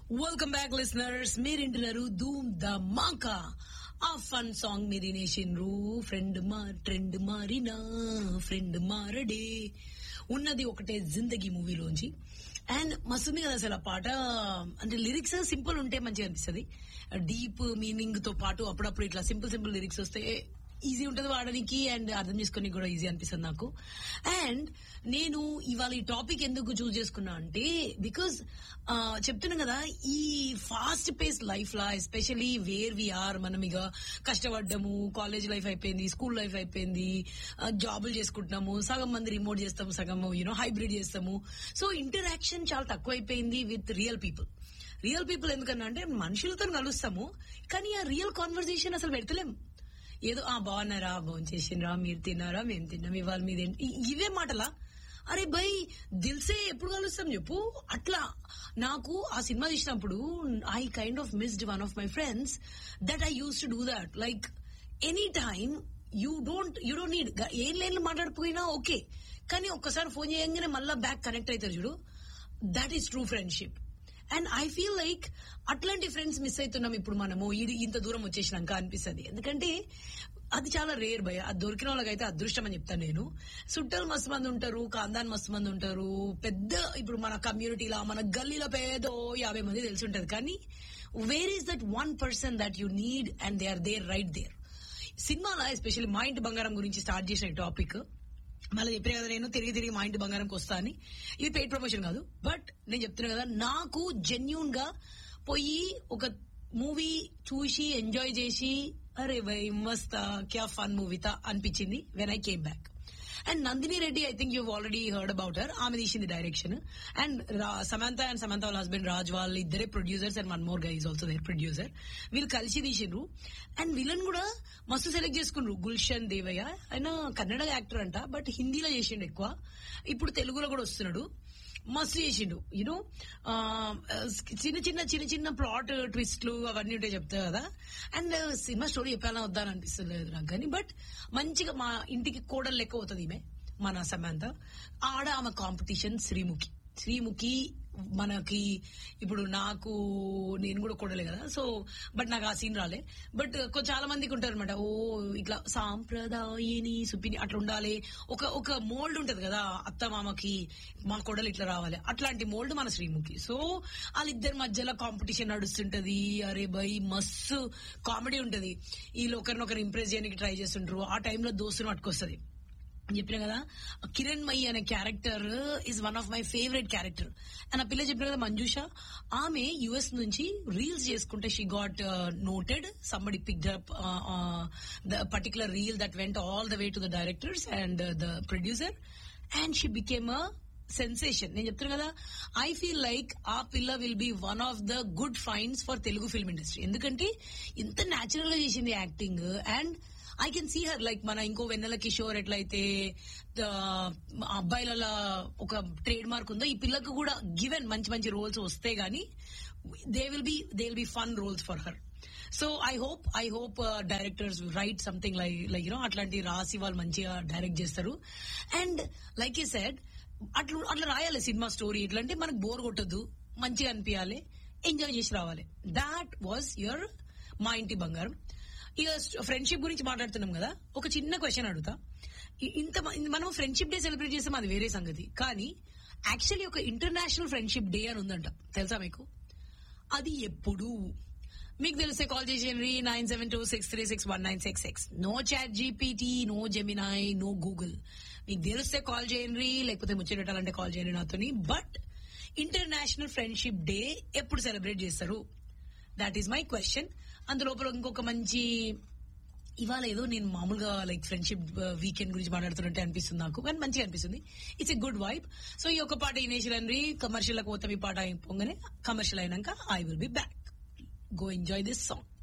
welcome back listeners మీరు వింటున్నారు ధూమ్ ద మాకా ఆ ఫన్ సాంగ్ మీరు వినేసిండ్రు ఫ్రెండ్ మా ట్రెండ్ మారినా ఫ్రెండ్ మారడే ఉన్నది ఒకటే జిందగీ మూవీలోంచి అండ్ మస్తుంది కదా అసలు ఆ పాట అంటే లిరిక్స్ సింపుల్ ఉంటే మంచిగా అనిపిస్తుంది డీప్ మీనింగ్ తో పాటు అప్పుడప్పుడు ఇట్లా సింపుల్ సింపుల్ లిరిక్స్ వస్తే ఈజీ ఉంటుంది వాడడానికి అండ్ అర్థం చేసుకుని కూడా ఈజీ అనిపిస్తుంది నాకు అండ్ నేను ఇవాళ ఈ టాపిక్ ఎందుకు చూస్ చేసుకున్నా అంటే బికాస్ చెప్తున్నా కదా ఈ ఫాస్ట్ పేస్ లైఫ్ లా ఎస్పెషలీ వేర్ వి ఆర్ మనం ఇక కష్టపడ్డాము కాలేజ్ లైఫ్ అయిపోయింది స్కూల్ లైఫ్ అయిపోయింది జాబులు చేసుకుంటున్నాము సగం మంది రిమోట్ చేస్తాము సగం యూనో హైబ్రిడ్ చేస్తాము సో ఇంటరాక్షన్ చాలా తక్కువ అయిపోయింది with real people real people ఎందుకన్నా అంటే మనుషులతో కలుస్తాము కానీ ఆ రియల్ కాన్వర్జేషన్ అసలు పెడతలేం ఏదో ఆ బాగున్నారా భోజనం చేసిండ్రా మీరు తిన్నారా మేము తిన్నాం ఇవాళ మీదేంటి ఇ- ఇవే మాటలా అరే బై దిల్సే ఎప్పుడు కలుస్తాం చెప్పు అట్లా నాకు ఆ సినిమా చూసినప్పుడు I kind of missed one of my friends that I use to do that like any time you don't you don't need ఏం లేని మాట్లాడిపోయినా ఓకే కానీ ఒక్కసారి ఫోన్ చేయగానే మళ్ళీ బ్యాక్ కనెక్ట్ అవుతారు చూడు that is true friendship and I feel like అట్లాంటి friends miss అవుతున్నాం ఇప్పుడు మనము ఇది ఇంత దూరం వచ్చేసినాక అనిపిస్తుంది ఎందుకంటే అది చాలా రేర్ భయ అది దొరికిన వాళ్ళకైతే అదృష్టం అని చెప్తాను నేను చుట్టాలు మస్తు మంది ఉంటారు కాందాన్ మస్తు మంది ఉంటారు పెద్ద ఇప్పుడు మన కమ్యూనిటీలో మన గల్లీలో పేదో యాభై మంది తెలిసి ఉంటది కానీ where is that one person that you need and they are there right there సినిమాలో ఎస్పెషల్లీ మా ఇంటి బంగారం గురించి స్టార్ట్ చేసిన టాపిక్ మళ్ళీ చెప్పే కదా నేను తిరిగి తిరిగి మా ఇంటి బంగారంకి వస్తా అని ఇది పెయిడ్ ప్రమోషన్ కాదు బట్ నేను చెప్తున్నా కదా నాకు జెన్యున్ గా పోయి ఒక మూవీ చూసి ఎంజాయ్ చేసి అరే వై మస్తా క్యా ఫన్ మూవీతా అనిపించింది when I came back and Nandini Reddy I think you already heard about her ఆమె తీసింది direction and Samantha and Samantha వాళ్ళ హస్బెండ్ రాజ్ వాళ్ళు ఇద్దరే producers and one more guy is also there producer వీళ్ళు కలిసి తీసిండ్రు అండ్ వీళ్ళని కూడా మస్తు సెలెక్ట్ చేసుకున్నారు గుల్షన్ దేవయ్య ఆయన కన్నడ యాక్టర్ అంట బట్ హిందీలో చేసిండు ఎక్కువ ఇప్పుడు తెలుగులో కూడా వస్తున్నాడు మస్తు చేసిండు యూనో చిన్న చిన్న చిన్న చిన్న ప్లాట్ ట్విస్ట్లు అవన్నీ ఉంటాయి చెప్తా కదా అండ్ సినిమా స్టోరీ చెప్పాలని వద్దా అని అనిపిస్తలేదు నాకు కానీ బట్ మంచిగా మా ఇంటికి కోడలు లెక్క అవుతుంది ఈమె మన సమాంత ఆడ ఆమె కాంపిటీషన్ శ్రీముఖి శ్రీముఖి మనకి ఇప్పుడు నాకు నేను కూడా కొడలే కదా సో బట్ నాకు ఆ సీన్ రాలే బట్ కొ- చాలా మందికి ఉంటారు అనమాట ఓ ఇట్లా సాంప్రదాయని సుపిని అట్లా ఉండాలి ఒక ఒక మోల్డ్ ఉంటది కదా అత్త మామకి మా కొడలు ఇట్లా రావాలి అట్లాంటి మోల్డ్ మన శ్రీముఖి సో వాళ్ళిద్దరి మధ్యలో కాంపిటీషన్ నడుస్తుంటది అరే బై మస్తు కామెడీ ఉంటది వీళ్ళు ఒకరినొకరు ఇంప్రెస్ చేయడానికి ట్రై చేస్తుంటారు ఆ టైంలో దోస్తుని పట్టుకొస్తుంది చెప్పిన కదా కిరణ్ మయి అనే character is one of my favourite character and ఆ పిల్ల చెప్పిన కదా మంజుష ఆమె యుఎస్ నుంచి రీల్స్ చేసుకుంటే she got noted somebody picked up the particular reel that went all the way to the directors and the producer and she became a sensation నేను చెప్తున్నా కదా ఐ ఫీల్ లైక్ ఆ పిల్ల will be one of the good finds for Telugu film industry ఎందుకంటే ఇంత natural గా చేసింది acting and I can see her like మన ఇంకో వెన్నెల కిషోర్ ఎట్లయితే ఆ, అబ్బాయిల ఒక ట్రేడ్ మార్క్ ఉందో ఈ పిల్లకు కూడా గివెన్ మంచి మంచి రోల్స్ వస్తే గానీ they will be they will be fun roles for her so I hope I hope directors write something like like you know అట్లాంటి రాసి వాళ్ళు మంచిగా డైరెక్ట్ చేస్తారు అండ్ లైక్ ఏ సెడ్ అట్లా అట్లా రాయాలి సినిమా స్టోరీ ఎట్లా అంటే మనకు బోర్ కొట్టద్దు మంచిగా అనిపించాలి ఎంజాయ్ చేసి రావాలి దాట్ వాజ్ యువర్ మా ఇంటి బంగారం ఇక ఫ్రెండ్షిప్ గురించి మాట్లాడుతున్నాం కదా ఒక చిన్న క్వశ్చన్ అడుగుతా ఇ- ఇంత మ- మనం ఫ్రెండ్షిప్ డే సెలబ్రేట్ చేస్తాం అది వేరే సంగతి కానీ యాక్చువల్లీ ఒక ఇంటర్నేషనల్ ఫ్రెండ్షిప్ డే అని ఉందంట తెలుసా మీకు అది ఎప్పుడు మీకు తెలిస్తే కాల్ చేసేయండి nine seven two six three six one nine six six no chat GPT no Gemini no Google మీకు తెలిస్తే కాల్ చేయండి లేకపోతే ముచ్చట పెట్టాలంటే కాల్ చేయండి నాతోని బట్ ఇంటర్నేషనల్ ఫ్రెండ్షిప్ డే ఎప్పుడు సెలబ్రేట్ చేస్తారు దాట్ ఈస్ మై క్వశ్చన్ అందులోపల ఇంకొక మంచి ఇవాళ ఏదో నేను మామూలుగా లైక్ ఫ్రెండ్షిప్ వీకెండ్ గురించి మాట్లాడుతున్నట్టే అనిపిస్తుంది నాకు కానీ మంచిగా అనిపిస్తుంది it's a good vibe so ఈ యొక్క పాట ఇనేషియల్ అండి కమర్షియల్ పోతాం ఈ పాట అయిపోగానే కమర్షియల్ అయినాక I will be back go enjoy this song